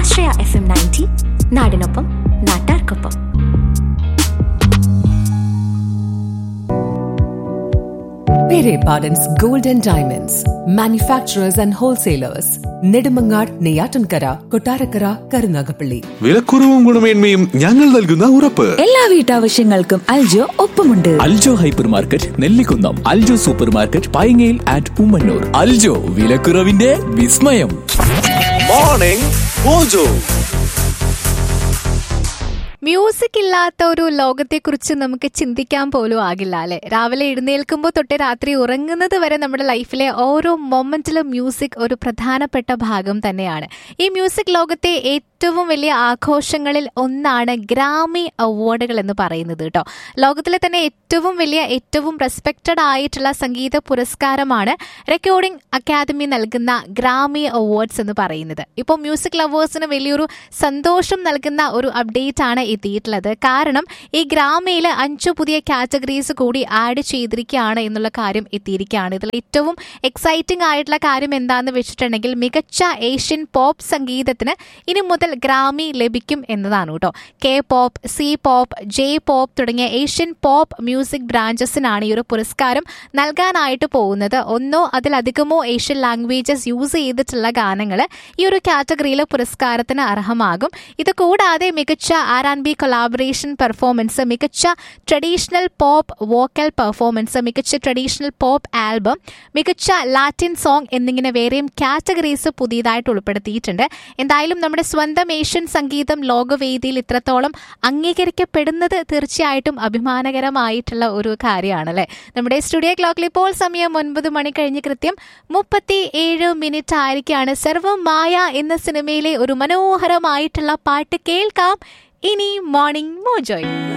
ആശ്രയ F M ninety നാടിനൊപ്പം നാട്ടാർക്കൊപ്പം Pere Pardon's Gold and Diamonds, manufacturers and wholesalers, Nedumangad, Neyatankara, Kotarakara, Karunagapalli. വിലക്കുറവും ഗുണമേന്മയും ഞങ്ങൾ നൽകുന്ന ഉറപ്പ് എല്ലാ വീട്ടാവശ്യങ്ങൾക്കും അൽജോ ഒപ്പമുണ്ട് Aljo hyper market Nellikunnam Aljo super market പൈങ്ങയിൽ ആൻഡ് ഉമ്മന്നൂർ അൽജോ വിലക്കുറവിന്റെ വിസ്മയം മോർണിംഗ് മോജോ മ്യൂസിക് ഇല്ലാത്ത ഒരു ലോകത്തെക്കുറിച്ച് നമുക്ക് ചിന്തിക്കാൻ പോലും ആകില്ല അല്ലെ രാവിലെ എഴുന്നേൽക്കുമ്പോൾ തൊട്ട് രാത്രി ഉറങ്ങുന്നത് വരെ നമ്മുടെ ലൈഫിലെ ഓരോ മൊമെന്റിലും മ്യൂസിക് ഒരു പ്രധാനപ്പെട്ട ഭാഗം തന്നെയാണ് ഈ മ്യൂസിക് ലോകത്തെ ഏറ്റവും വലിയ ആഘോഷങ്ങളിൽ ഒന്നാണ് ഗ്രാമി അവാർഡുകൾ എന്ന് പറയുന്നത് കേട്ടോ ലോകത്തിലെ തന്നെ ഏറ്റവും വലിയ ഏറ്റവും റെസ്പെക്റ്റഡ് ആയിട്ടുള്ള സംഗീത പുരസ്കാരമാണ് റെക്കോർഡിംഗ് അക്കാദമി നൽകുന്ന ഗ്രാമി അവാർഡ്സ് എന്ന് പറയുന്നത് ഇപ്പോൾ മ്യൂസിക് ലവേഴ്സിന് വലിയൊരു സന്തോഷം നൽകുന്ന ഒരു അപ്ഡേറ്റ് ആണ് എത്തിയിട്ടുള്ളത് കാരണം ഈ ഗ്രാമയിൽ അഞ്ചു പുതിയ കാറ്റഗറീസ് കൂടി ആഡ് ചെയ്തിരിക്കുകയാണ് എന്നുള്ള കാര്യം എത്തിയിരിക്കുകയാണ് ഇതിൽ ഏറ്റവും എക്സൈറ്റിംഗ് ആയിട്ടുള്ള കാര്യം എന്താണെന്ന് വെച്ചിട്ടുണ്ടെങ്കിൽ മികച്ച ഏഷ്യൻ പോപ്പ് സംഗീതത്തിന് ഇനി മുതൽ ഗ്രാമി ലഭിക്കും എന്നതാണ് കേട്ടോ K pop C pop J pop തുടങ്ങിയ ഏഷ്യൻ പോപ്പ് മ്യൂസിക് ബ്രാഞ്ചസിനാണ് ഈ ഒരു പുരസ്കാരം നൽകാനായിട്ട് പോകുന്നത് ഒന്നോ അതിലധികമോ ഏഷ്യൻ ലാംഗ്വേജസ് യൂസ് ചെയ്തിട്ടുള്ള ഗാനങ്ങൾ ഈ ഒരു കാറ്റഗറിയിൽ പുരസ്കാരത്തിന് അർഹമാകും ഇത് കൂടാതെ മികച്ച R and B collaboration performance മികച്ച ട്രഡീഷണൽ പോപ്പ് വോക്കൽ പെർഫോമൻസ് മികച്ച ട്രഡീഷണൽ പോപ്പ് ആൽബം മികച്ച ലാറ്റിൻ സോങ് എന്നിങ്ങനെ വേറെയും കാറ്റഗറീസ് പുതിയതായിട്ട് ഉൾപ്പെടുത്തിയിട്ടുണ്ട് എന്തായാലും നമ്മുടെ സ്വന്തം ഏഷ്യൻ സംഗീതം ലോകവേദിയിൽ ഇത്രത്തോളം അംഗീകരിക്കപ്പെടുന്നത് തീർച്ചയായിട്ടും അഭിമാനകരമായിട്ടുള്ള ഒരു കാര്യമാണല്ലേ നമ്മുടെ സ്റ്റുഡിയോ ക്ലോക്കിൽ ഇപ്പോൾ സമയം ഒൻപത് മണി കഴിഞ്ഞ് കൃത്യം മുപ്പത്തി ഏഴ് മിനിറ്റ് ആയിരിക്കാണ് സർവം മായ എന്ന സിനിമയിലെ ഒരു മനോഹരമായിട്ടുള്ള പാട്ട് കേൾക്കാം ഇനി മോർണിംഗ് മോജോയ്